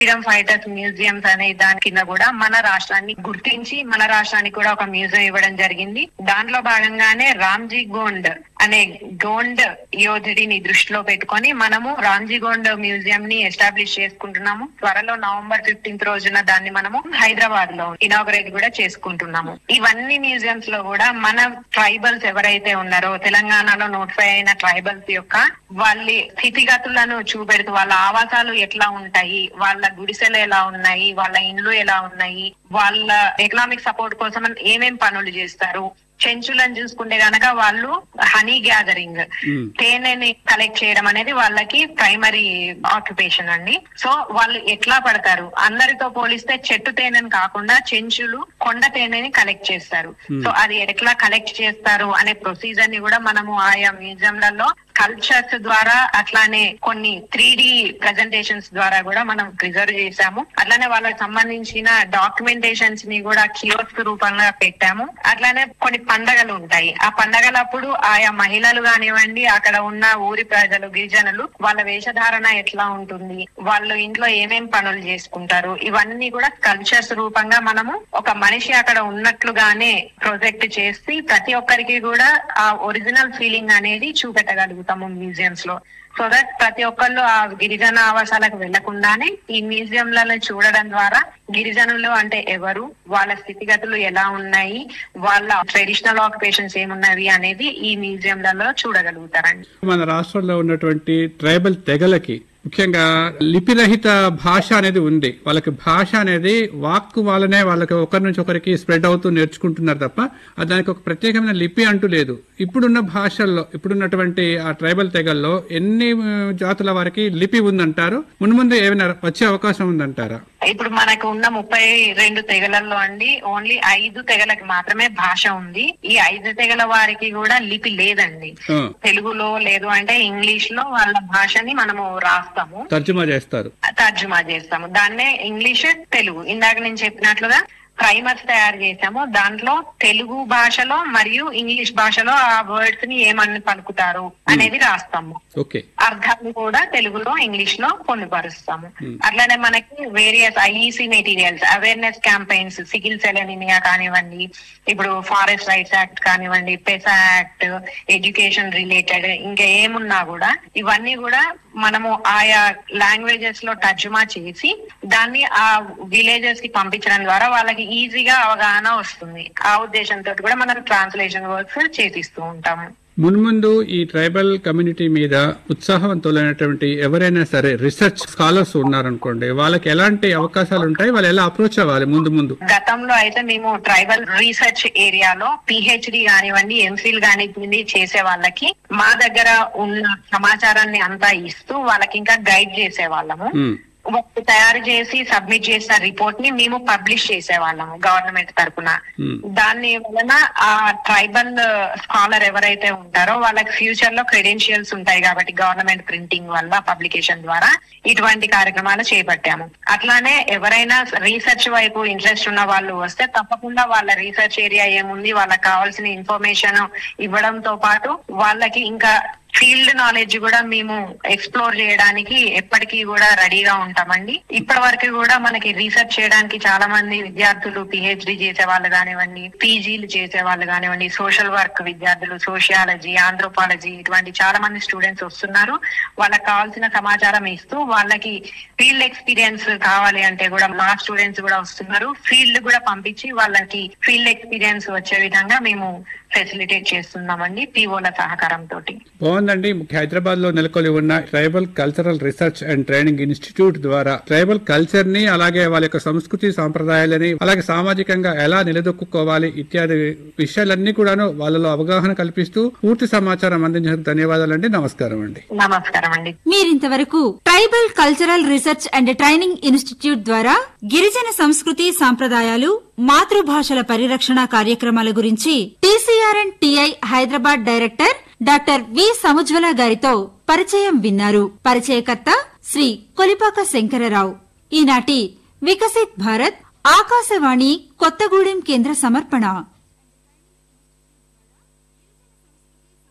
Freedom fighters museums అనే దాని కింద కూడా మన రాష్ట్రాన్ని గుర్తించి మన రాష్ట్రానికి కూడా ఒక మ్యూజియం ఇవ్వడం జరిగింది దాంట్లో భాగంగానే రామ్జీ గోండ్ అనే గోండ్ యోధుడిని దృష్టిలో పెట్టుకొని మనము రామ్జీ గోండ్ మ్యూజియం ని ఎస్టాబ్లిష్ చేసుకుంటున్నాము త్వరలో నవంబర్ ఫిఫ్టీన్త్ రోజున దాన్ని మనము హైదరాబాద్ లో ఇనాగరేట్ కూడా చేసుకుంటున్నాము ఇవన్నీ మ్యూజియంస్ లో కూడా మన ట్రైబల్స్ ఎవరైతే ఉన్నారో తెలంగాణలో నోటిఫై అయిన ట్రైబల్స్ యొక్క వాళ్ళ స్థితిగతులను చూపెడుతూ వాళ్ళ ఆవాసాలు ఎట్లా ఉంటాయి వాళ్ళ గుడిసెలు ఎలా ఉన్నాయి వాళ్ళ ఇండ్లు ఎలా ఉన్నాయి వాళ్ళ ఎకనామిక్ సపోర్ట్ కోసం ఏమేం పనులు చేస్తారు చెంచులను చూసుకుంటే గనక వాళ్ళు హనీ గ్యాదరింగ్ మ్మ్. తేనెని కలెక్ట్ చేయడం అనేది వాళ్ళకి ప్రైమరీ ఆక్యుపేషన్ అండి సో వాళ్ళు ఎట్లా పడతారు అందరితో పోలిస్తే చెట్టు తేనెని కాకుండా చెంచులు కొండ తేనెని కలెక్ట్ చేస్తారు Hmm. సో అది ఎట్లా కలెక్ట్ చేస్తారు అనే ప్రొసీజర్ ని కూడా మనము ఆయా మ్యూజియంలలో కల్చర్స్ ద్వారా అట్లానే కొన్ని త్రీ డి ప్రజెంటేషన్స్ ద్వారా కూడా మనం ప్రిజర్వ్ చేశాము అట్లానే వాళ్ళకి సంబంధించిన డాక్యుమెంటేషన్స్ ని కూడా కియోస్క్ రూపంగా పెట్టాము అట్లానే కొన్ని పండగలు ఉంటాయి ఆ పండగలప్పుడు ఆయా మహిళలు కానివ్వండి అక్కడ ఉన్న ఊరి ప్రజలు గిరిజనులు వాళ్ళ వేషధారణ ఎట్లా ఉంటుంది వాళ్ళు ఇంట్లో ఏమేం పనులు చేసుకుంటారు ఇవన్నీ కూడా కల్చర్స్ రూపంగా మనము ఒక మనిషి అక్కడ ఉన్నట్లుగానే ప్రొజెక్ట్ చేసి ప్రతి ఒక్కరికి కూడా ఆ ఒరిజినల్ ఫీలింగ్ అనేది చూపెట్టగలుగుతాము మ్యూజియంస్ లో సో దట్ ప్రతి ఒక్కళ్ళు ఆ గిరిజన ఆవాసాలకు వెళ్లకుండానే ఈ మ్యూజియంలను చూడడం ద్వారా గిరిజనులు అంటే ఎవరు వాళ్ళ స్థితిగతులు ఎలా ఉన్నాయి వాళ్ళ ట్రెడిషనల్ ఆక్యుపేషన్స్ ఏమున్నవి అనేది ఈ మ్యూజియంలలో చూడగలుగుతారండి మన రాష్ట్రంలో ఉన్నటువంటి ట్రైబల్ తెగలకి ముఖ్యంగా లిపిరహిత భాష అనేది ఉంది వాళ్ళకి భాష అనేది వాక్కు వాళ్ళనే వాళ్ళకి ఒకరి నుంచి ఒకరికి స్ప్రెడ్ అవుతూ నేర్చుకుంటున్నారు తప్ప అది దానికి ఒక ప్రత్యేకమైన లిపి అంటూ లేదు ఇప్పుడున్న భాషల్లో ఇప్పుడున్నటువంటి ఆ ట్రైబల్ తెగల్లో ఎన్ని ఆ, జాతుల వారికి లిపి ఉందంటారు మున్ముందు ఏమైనా వచ్చే అవకాశం ఉందంటారా ఇప్పుడు మనకు ఉన్న ముప్పై రెండు తెగలలో అండి ఓన్లీ ఐదు తెగలకు మాత్రమే భాష ఉంది ఈ ఐదు తెగల వారికి కూడా లిపి లేదండి ఆ, తెలుగులో లేదు అంటే ఇంగ్లీష్ లో వాళ్ళ భాషని మనము రాస్తాము తర్జుమా చేస్తారు తర్జుమా చేస్తాము దాన్నే ఇంగ్లీష్ తెలుగు ఇందాక నేను చెప్పినట్లుగా ప్రైమర్స్ తయారు చేసాము దాంట్లో తెలుగు భాషలో మరియు ఇంగ్లీష్ భాషలో ఆ వర్డ్స్ ని ఏమని పలుకుతారు అనేది రాస్తాము ఓకే అర్థాలు కూడా తెలుగులో ఇంగ్లీష్ లో పొందుపరుస్తాము Hmm. అట్లానే మనకి various IEC materials awareness campaigns sickle cell anaemia కానివ్వండి ఇప్పుడు ఫారెస్ట్ రైట్స్ యాక్ట్ కానివ్వండి పెసా యాక్ట్ ఎడ్యుకేషన్ రిలేటెడ్ ఇంకా ఏమున్నా కూడా ఇవన్నీ కూడా మనము ఆయా లాంగ్వేజెస్ లో తర్జుమా చేసి దాన్ని ఆ విలేజెస్ కి పంపించడం ద్వారా వాళ్ళకి ఈజీగా అవగాహన వస్తుంది ఆ ఉద్దేశంతో కూడా మనం ట్రాన్స్లేషన్ వర్క్స్ చేపిస్తూ ఉంటాము మున్ముందు ఈ ట్రైబల్ కమ్యూనిటీ మీద ఉత్సాహవంతులైనటువంటి ఎవరైనా సరే రీసెర్చ్ స్కాలర్స్ ఉన్నారనుకోండి వాళ్ళకి ఎలాంటి అవకాశాలు ఉంటాయి వాళ్ళు ఎలా అప్రోచ్ అవ్వాలి ముందు ముందు గతంలో అయితే మేము ట్రైబల్ రీసెర్చ్ ఏరియాలో పిహెచ్డి కానివ్వండి ఎంఫిల్ కానివ్వండి చేసే వాళ్ళకి మా దగ్గర ఉన్న సమాచారాన్ని అంతా ఇస్తూ వాళ్ళకి ఇంకా గైడ్ చేసే వాళ్ళము ఉమ్, వాళ్ళు తయారు చేసి సబ్మిట్ చేసిన రిపోర్ట్ ని మేము పబ్లిష్ చేసేవాళ్ళము గవర్నమెంట్ తరపున ఉమ్, దాని వలన ఆ ట్రైబల్ స్కాలర్ ఎవరైతే ఉంటారో వాళ్ళకి ఫ్యూచర్ లో క్రెడెన్షియల్స్ ఉంటాయి కాబట్టి గవర్నమెంట్ ప్రింటింగ్ వల్ల పబ్లికేషన్ ద్వారా ఇటువంటి కార్యక్రమాలు చేపట్టాము అట్లానే ఎవరైనా రీసెర్చ్ వైపు ఇంట్రెస్ట్ ఉన్న వాళ్ళు వస్తే తప్పకుండా వాళ్ళ రీసెర్చ్ ఏరియా ఏముంది వాళ్ళకి కావాల్సిన ఇన్ఫర్మేషన్ ఇవ్వడంతో పాటు వాళ్ళకి ఇంకా ఫీల్డ్ నాలెడ్జ్ కూడా మేము ఎక్స్ప్లోర్ చేయడానికి ఎప్పటికీ కూడా రెడీగా ఉంటామండి ఇప్పటి వరకు కూడా మనకి రీసెర్చ్ చేయడానికి చాలా మంది విద్యార్థులు పిహెచ్డి చేసే వాళ్ళు కానివ్వండి పీజీలు చేసే వాళ్ళు కానివ్వండి సోషల్ వర్క్ విద్యార్థులు సోషియాలజీ ఆంథ్రోపాలజీ ఇటువంటి చాలా మంది స్టూడెంట్స్ వస్తున్నారు వాళ్ళకి కావాల్సిన సమాచారం ఇస్తూ వాళ్ళకి ఫీల్డ్ ఎక్స్పీరియన్స్ కావాలి అంటే కూడా మా స్టూడెంట్స్ కూడా వస్తున్నారు ఫీల్డ్ కూడా పంపించి వాళ్ళకి ఫీల్డ్ ఎక్స్పీరియన్స్ వచ్చే విధంగా మేము ఫెసిలిటేట్ చేస్తున్నామండి పిఓల సహకారంతో బాగుందండి హైదరాబాద్ లో నెలకొలి ఉన్న tribal cultural research and training institute ద్వారా ట్రైబల్ కల్చర్ ని అలాగే వాళ్ళ యొక్క సంస్కృతి సాంప్రదాయాలని అలాగే సామాజికంగా ఎలా నిలదొక్కుకోవాలి ఇత్యాది విషయాలన్నీ కూడాను వాళ్ళలో అవగాహన కల్పిస్తూ పూర్తి సమాచారం అందించినందుకు ధన్యవాదాలండి నమస్కారం అండి నమస్కారం అండి మీరింతవరకు tribal cultural research and training institute ద్వారా గిరిజన సంస్కృతి సాంప్రదాయాలు మాతృభాషల పరిరక్షణ కార్యక్రమాల గురించి TCR and TI Hyderabad director doctor V Samujwala గారితో పరిచయం విన్నారు పరిచయకర్త శ్రీ కొలిపాక శంకరరావు ఈనాటి వికసిత్ భారత్ ఆకాశవాణి కొత్తగూడెం కేంద్ర సమర్పణ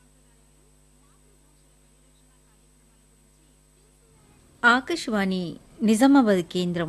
ఆకాశవాణి నిజామాబాద్ కేంద్రం